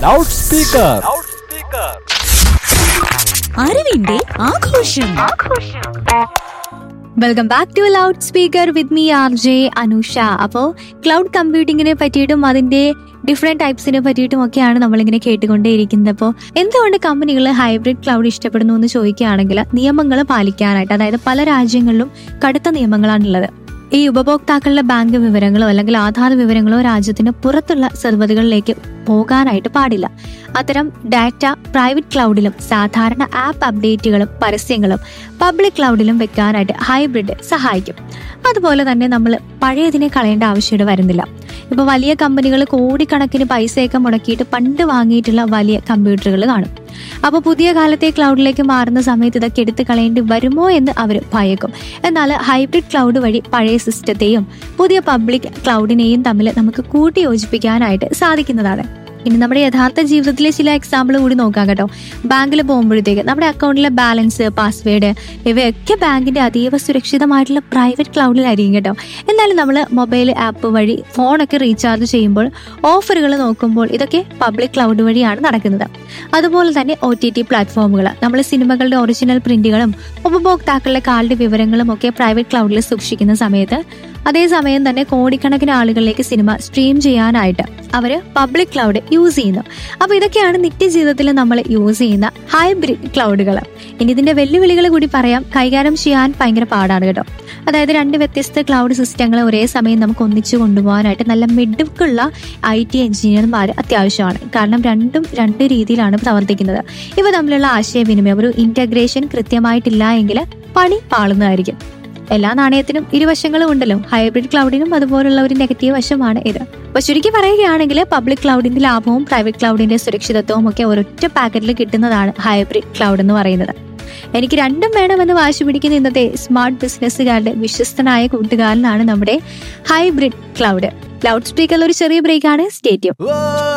loud speaker അറിവിന്റെ ആഘോഷം welcome back to loud speaker with me R J Anusha അപ്പോൾ cloud കമ്പ്യൂട്ടിങ്ങിനെ പറ്റിയിട്ടും അതിന്റെ ഡിഫറെന്റ് ടൈപ്സിനെ പറ്റിയിട്ടും ഒക്കെയാണ് നമ്മളിങ്ങനെ കേട്ടുകൊണ്ടേയിരിക്കുന്നത് അപ്പോൾ എന്തുകൊണ്ട് കമ്പനികൾ ഹൈബ്രിഡ് ക്ലൗഡ് ഇഷ്ടപ്പെടുന്നു എന്ന് ചോദിക്കുകയാണെങ്കിൽ നിയമങ്ങൾ പാലിക്കാനായിട്ട് അതായത് പല രാജ്യങ്ങളിലും കടുത്ത നിയമങ്ങളാണുള്ളത് ഈ ഉപഭോക്താക്കളുടെ ബാങ്ക് വിവരങ്ങളോ അല്ലെങ്കിൽ ആധാർ വിവരങ്ങളോ രാജ്യത്തിന് പുറത്തുള്ള സെർവറുകളിലേക്ക് പോകാനായിട്ട് പാടില്ല അത്തരം ഡാറ്റ പ്രൈവറ്റ് ക്ലൗഡിലും സാധാരണ ആപ്പ് അപ്ഡേറ്റുകളും പരസ്യങ്ങളും പബ്ലിക് ക്ലൗഡിലും വെക്കാനായിട്ട് ഹൈബ്രിഡ് സഹായിക്കും അതുപോലെ തന്നെ നമ്മൾ പഴയതിനെ കളയേണ്ട ആവശ്യമായിട്ട് വരുന്നില്ല ഇപ്പൊ വലിയ കമ്പനികൾ കോടിക്കണക്കിന് പൈസയൊക്കെ മുടക്കിയിട്ട് പണ്ട് വാങ്ങിയിട്ടുള്ള വലിയ കമ്പ്യൂട്ടറുകൾ കാണും അപ്പോൾ പുതിയ കാലത്തെ ക്ലൗഡിലേക്ക് മാറുന്ന സമയത്ത് ഇതൊക്കെ എടുത്തു കളയേണ്ടി വരുമോ എന്ന് അവർ ഭയക്കും എന്നാൽ ഹൈബ്രിഡ് ക്ലൗഡ് വഴി പഴയ സിസ്റ്റത്തെയും പുതിയ പബ്ലിക് ക്ലൗഡിനെയും തമ്മിൽ നമുക്ക് കൂട്ടി യോജിപ്പിക്കാനായിട്ട് സാധിക്കുന്നതാണ് ഇനി നമ്മുടെ യഥാർത്ഥ ജീവിതത്തിലെ ചില എക്സാമ്പിൾ കൂടി നോക്കാം കേട്ടോ ബാങ്കിൽ പോകുമ്പോഴത്തേക്ക് നമ്മുടെ അക്കൗണ്ടിലെ ബാലൻസ് പാസ്വേഡ് ഇവയൊക്കെ ബാങ്കിന്റെ അതീവ സുരക്ഷിതമായിട്ടുള്ള പ്രൈവറ്റ് ക്ലൗഡിലായിരിക്കും കേട്ടോ എന്നാലും നമ്മൾ മൊബൈൽ ആപ്പ് വഴി ഫോണൊക്കെ റീചാർജ് ചെയ്യുമ്പോൾ ഓഫറുകൾ നോക്കുമ്പോൾ ഇതൊക്കെ പബ്ലിക് ക്ലൗഡ് വഴിയാണ് നടക്കുന്നത് അതുപോലെ തന്നെ ഒ ടി ടി പ്ലാറ്റ്ഫോമുകൾ നമ്മൾ സിനിമകളുടെ ഒറിജിനൽ പ്രിന്റുകളും ഉപഭോക്താക്കളുടെ കാർഡ് വിവരങ്ങളും ഒക്കെ പ്രൈവറ്റ് ക്ലൗഡിൽ സൂക്ഷിക്കുന്ന സമയത്ത് അതേസമയം തന്നെ കോടിക്കണക്കിന് ആളുകളിലേക്ക് സിനിമ സ്ട്രീം ചെയ്യാനായിട്ട് അവര് പബ്ലിക് ക്ലൗഡ് യൂസ് ചെയ്യുന്നു അപ്പൊ ഇതൊക്കെയാണ് നിത്യജീവിതത്തിൽ നമ്മൾ യൂസ് ചെയ്യുന്ന ഹൈബ്രിഡ് ക്ലൗഡുകൾ ഇനി ഇതിന്റെ വെല്ലുവിളികൾ കൂടി പറയാം കൈകാര്യം ചെയ്യാൻ ഭയങ്കര പാടാണ് കേട്ടോ അതായത് രണ്ട് വ്യത്യസ്ത ക്ലൗഡ് സിസ്റ്റങ്ങൾ ഒരേ സമയം നമുക്ക് ഒന്നിച്ചു കൊണ്ടുപോകാനായിട്ട് നല്ല മിടുക്കുള്ള ഐ ടി എഞ്ചിനീയർമാർ അത്യാവശ്യമാണ് കാരണം രണ്ടും രണ്ട് രീതിയിലാണ് പ്രവർത്തിക്കുന്നത് ഇവ തമ്മിലുള്ള ആശയവിനിമയം ഒരു ഇന്റഗ്രേഷൻ കൃത്യമായിട്ടില്ല എങ്കിൽ പണി പാളുന്നതായിരിക്കും എല്ലാ നാണയത്തിനും ഇരുവശങ്ങളും ഉണ്ടല്ലോ ഹൈബ്രിഡ് ക്ലൗഡിനും അതുപോലുള്ള ഒരു നെഗറ്റീവ് വശമാണ് ഇത് അപ്പൊ ചുരുക്കി പറയുകയാണെങ്കിൽ പബ്ലിക് ക്ലൗഡിന്റെ ലാഭവും പ്രൈവറ്റ് ക്ലൗഡിന്റെ സുരക്ഷിതത്വവും ഒക്കെ ഒരൊറ്റ പാക്കറ്റിൽ കിട്ടുന്നതാണ് ഹൈബ്രിഡ് ക്ലൗഡ് എന്ന് പറയുന്നത് എനിക്ക് രണ്ടും വേണമെന്ന് വാശി പിടിക്കുന്ന ഇന്നത്തെ സ്മാർട്ട് ബിസിനസ്സുകാരുടെ വിശ്വസ്തനായ കൂട്ടുകാരനാണ് നമ്മുടെ ഹൈബ്രിഡ് ക്ലൗഡ് ലൗഡ് സ്പീക്കറിൽ ഒരു ചെറിയ ബ്രേക്കാണ് സ്റ്റേറ്റ്യം